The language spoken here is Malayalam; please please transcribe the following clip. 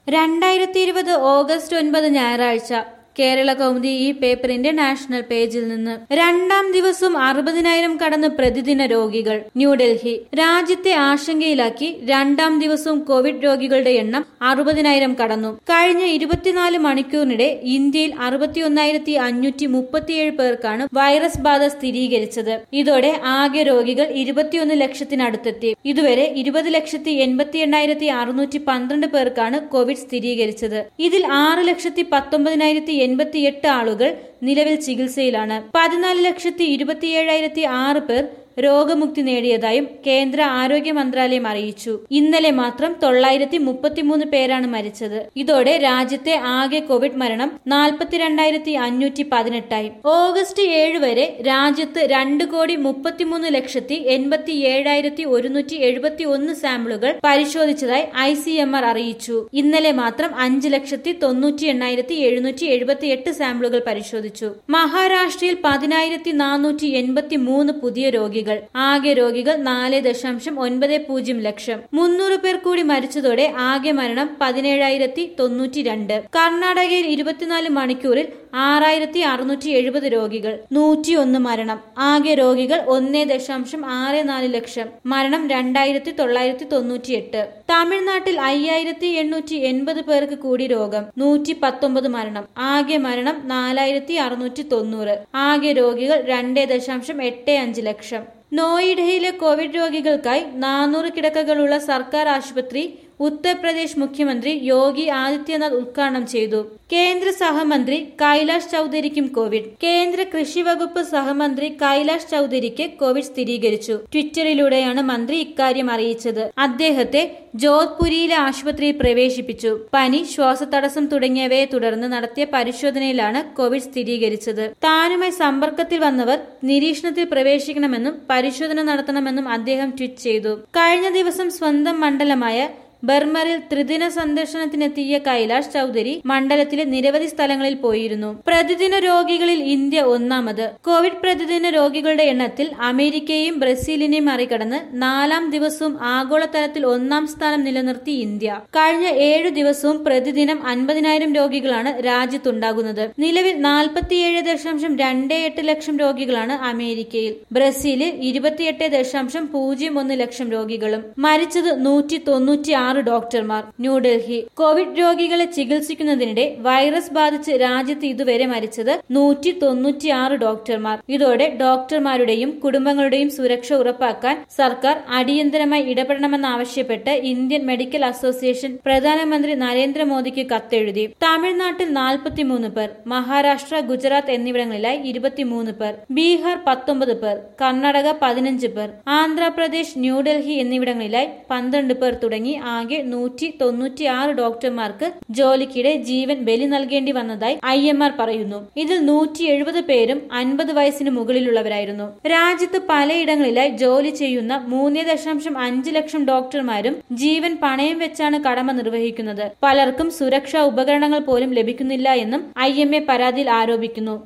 രണ്ടായിരത്തി ഇരുപത് ഓഗസ്റ്റ് ഒൻപത് ഞായറാഴ്ച കേരള കൗമുദി ഈ പേപ്പറിന്റെ നാഷണൽ പേജിൽ നിന്ന് രണ്ടാം ദിവസം അറുപതിനായിരം കടന്ന് പ്രതിദിന രോഗികൾ ന്യൂഡൽഹി രാജ്യത്തെ ആശങ്കയിലാക്കി രണ്ടാം ദിവസവും കോവിഡ് രോഗികളുടെ എണ്ണം അറുപതിനായിരം കടന്നു കഴിഞ്ഞ ഇരുപത്തിനാല് മണിക്കൂറിനിടെ ഇന്ത്യയിൽ അറുപത്തിയൊന്നായിരത്തി അഞ്ഞൂറ്റി മുപ്പത്തിയേഴ് പേർക്കാണ് വൈറസ് ബാധ സ്ഥിരീകരിച്ചത് ഇതോടെ ആകെ രോഗികൾ ഇരുപത്തിയൊന്ന് ലക്ഷത്തിനടുത്തെത്തി ഇതുവരെ ഇരുപത് ലക്ഷത്തി എൺപത്തി എണ്ണായിരത്തി അറുന്നൂറ്റി പന്ത്രണ്ട് പേർക്കാണ് കോവിഡ് സ്ഥിരീകരിച്ചത് ഇതിൽ ആറ് ലക്ഷത്തി പത്തൊമ്പതിനായിരത്തി എൺപത്തിയെട്ട് ആളുകൾ നിലവിൽ ചികിത്സയിലാണ് പതിനാല് ലക്ഷത്തി ഇരുപത്തിയേഴായിരത്തി ആറ് പേർ രോഗമുക്തി നേടിയതായും കേന്ദ്ര ആരോഗ്യ മന്ത്രാലയം അറിയിച്ചു ഇന്നലെ മാത്രം തൊള്ളായിരത്തി മുപ്പത്തിമൂന്ന് പേരാണ് മരിച്ചത് ഇതോടെ രാജ്യത്തെ ആകെ കോവിഡ് മരണം നാൽപ്പത്തിരണ്ടായിരത്തി അഞ്ഞൂറ്റി പതിനെട്ടായി ഓഗസ്റ്റ് ഏഴ് വരെ രാജ്യത്ത് രണ്ട് കോടി മുപ്പത്തിമൂന്ന് ലക്ഷത്തി എൺപത്തി ഏഴായിരത്തി ഒരുന്നൂറ്റി എഴുപത്തി ഒന്ന് സാമ്പിളുകൾ പരിശോധിച്ചതായി ഐ സി എം ആർ അറിയിച്ചു ഇന്നലെ മാത്രം അഞ്ച് ലക്ഷത്തി തൊണ്ണൂറ്റി എണ്ണായിരത്തി എഴുന്നൂറ്റി എഴുപത്തി എട്ട് സാമ്പിളുകൾ പരിശോധിച്ചു മഹാരാഷ്ട്രയിൽ പതിനായിരത്തി നാനൂറ്റി എൺപത്തി മൂന്ന് പുതിയ രോഗികൾ ആകെ രോഗികൾ നാല് ദശാംശം ഒൻപത് പൂജ്യം ലക്ഷം മുന്നൂറ് പേർ കൂടി മരിച്ചതോടെ ആകെ മരണം പതിനേഴായിരത്തി തൊണ്ണൂറ്റി രണ്ട് കർണാടകയിൽ ഇരുപത്തിനാല് മണിക്കൂറിൽ ആറായിരത്തി അറുന്നൂറ്റി എഴുപത് രോഗികൾ നൂറ്റിയൊന്ന് മരണം ആകെ രോഗികൾ ഒന്നേ ദശാംശം ആറ് നാല് ലക്ഷം മരണം രണ്ടായിരത്തി തൊള്ളായിരത്തി തൊണ്ണൂറ്റിയെട്ട് തമിഴ്നാട്ടിൽ അയ്യായിരത്തി എണ്ണൂറ്റി എൺപത് പേർക്ക് കൂടി രോഗം നൂറ്റി പത്തൊമ്പത് മരണം ആകെ മരണം നാലായിരത്തി അറുന്നൂറ്റി തൊണ്ണൂറ് ആകെ രോഗികൾ രണ്ടേ ദശാംശം എട്ട് അഞ്ച് ലക്ഷം നോയിഡയിലെ കോവിഡ് രോഗികൾക്കായി നാനൂറ് കിടക്കകളുള്ള സർക്കാർ ആശുപത്രി ഉത്തർപ്രദേശ് മുഖ്യമന്ത്രി യോഗി ആദിത്യനാഥ് ഉദ്ഘാടനം ചെയ്തു കേന്ദ്ര സഹമന്ത്രി കൈലാഷ് ചൌധരിക്കും കോവിഡ് കേന്ദ്ര കൃഷി വകുപ്പ് സഹമന്ത്രി കൈലാഷ് ചൌധരിക്ക് കോവിഡ് സ്ഥിരീകരിച്ചു ട്വിറ്ററിലൂടെയാണ് മന്ത്രി ഇക്കാര്യം അറിയിച്ചത് അദ്ദേഹത്തെ ജോധ്പുരിയിലെ ആശുപത്രിയിൽ പ്രവേശിപ്പിച്ചു പനി ശ്വാസതടസ്സം തുടങ്ങിയവയെ തുടർന്ന് നടത്തിയ പരിശോധനയിലാണ് കോവിഡ് സ്ഥിരീകരിച്ചത് താനുമായി സമ്പർക്കത്തിൽ വന്നവർ നിരീക്ഷണത്തിൽ പ്രവേശിക്കണമെന്നും പരിശോധന നടത്തണമെന്നും അദ്ദേഹം ട്വീറ്റ് ചെയ്തു കഴിഞ്ഞ ദിവസം സ്വന്തം മണ്ഡലമായ ബർമറിൽ ത്രിദിന സന്ദർശനത്തിനെത്തിയ കൈലാഷ് ചൌധരി മണ്ഡലത്തിലെ നിരവധി സ്ഥലങ്ങളിൽ പോയിരുന്നു പ്രതിദിന രോഗികളിൽ ഇന്ത്യ ഒന്നാമത് കോവിഡ് പ്രതിദിന രോഗികളുടെ എണ്ണത്തിൽ അമേരിക്കയെയും ബ്രസീലിനെയും മറികടന്ന് നാലാം ദിവസവും ആഗോളതലത്തിൽ ഒന്നാം സ്ഥാനം നിലനിർത്തി ഇന്ത്യ കഴിഞ്ഞ ഏഴു ദിവസവും പ്രതിദിനം അൻപതിനായിരം രോഗികളാണ് രാജ്യത്തുണ്ടാകുന്നത് നിലവിൽ നാൽപ്പത്തിയേഴ് ദശാംശം രണ്ട് എട്ട് ലക്ഷം രോഗികളാണ് അമേരിക്കയിൽ ബ്രസീലിൽ ഇരുപത്തിയെട്ട് ദശാംശം പൂജ്യം ഒന്ന് ലക്ഷം രോഗികളും മരിച്ചത് നൂറ്റി തൊണ്ണൂറ്റി ആറ് ഡോക്ടർമാർ ന്യൂഡൽഹി കോവിഡ് രോഗികളെ ചികിത്സിക്കുന്നതിനിടെ വൈറസ് ബാധിച്ച് രാജ്യത്ത് ഇതുവരെ മരിച്ചത് നൂറ്റി തൊണ്ണൂറ്റിയാറ് ഡോക്ടർമാർ ഇതോടെ ഡോക്ടർമാരുടെയും കുടുംബങ്ങളുടെയും സുരക്ഷ ഉറപ്പാക്കാൻ സർക്കാർ അടിയന്തരമായി ഇടപെടണമെന്നാവശ്യപ്പെട്ട് ഇന്ത്യൻ മെഡിക്കൽ അസോസിയേഷൻ പ്രധാനമന്ത്രി നരേന്ദ്രമോദിക്ക് കത്തെഴുതി തമിഴ്നാട്ടിൽ നാൽപ്പത്തിമൂന്ന് പേർ മഹാരാഷ്ട്ര ഗുജറാത്ത് എന്നിവിടങ്ങളിലായി ഇരുപത്തിമൂന്ന് പേർ ബീഹാർ പത്തൊമ്പത് പേർ കർണാടക പതിനഞ്ച് പേർ ആന്ധ്രാപ്രദേശ് ന്യൂഡൽഹി എന്നിവിടങ്ങളിലായി പന്ത്രണ്ട് പേർ തുടങ്ങി ആകെ നൂറ്റി തൊണ്ണൂറ്റിയാറ് ഡോക്ടർമാർക്ക് ജോലിക്കിടെ ജീവൻ ബലി നൽകേണ്ടി വന്നതായി ഐ എം ആർ പറയുന്നു ഇതിൽ നൂറ്റി എഴുപത് പേരും അൻപത് വയസ്സിന് മുകളിലുള്ളവരായിരുന്നു രാജ്യത്ത് പലയിടങ്ങളിലായി ജോലി ചെയ്യുന്ന മൂന്ന് ദശാംശം അഞ്ച് ലക്ഷം ഡോക്ടർമാരും ജീവൻ പണയം വെച്ചാണ് കടമ നിർവഹിക്കുന്നത് പലർക്കും സുരക്ഷാ ഉപകരണങ്ങൾ പോലും ലഭിക്കുന്നില്ല എന്നും ഐ എം എ പരാതിയിൽ ആരോപിക്കുന്നു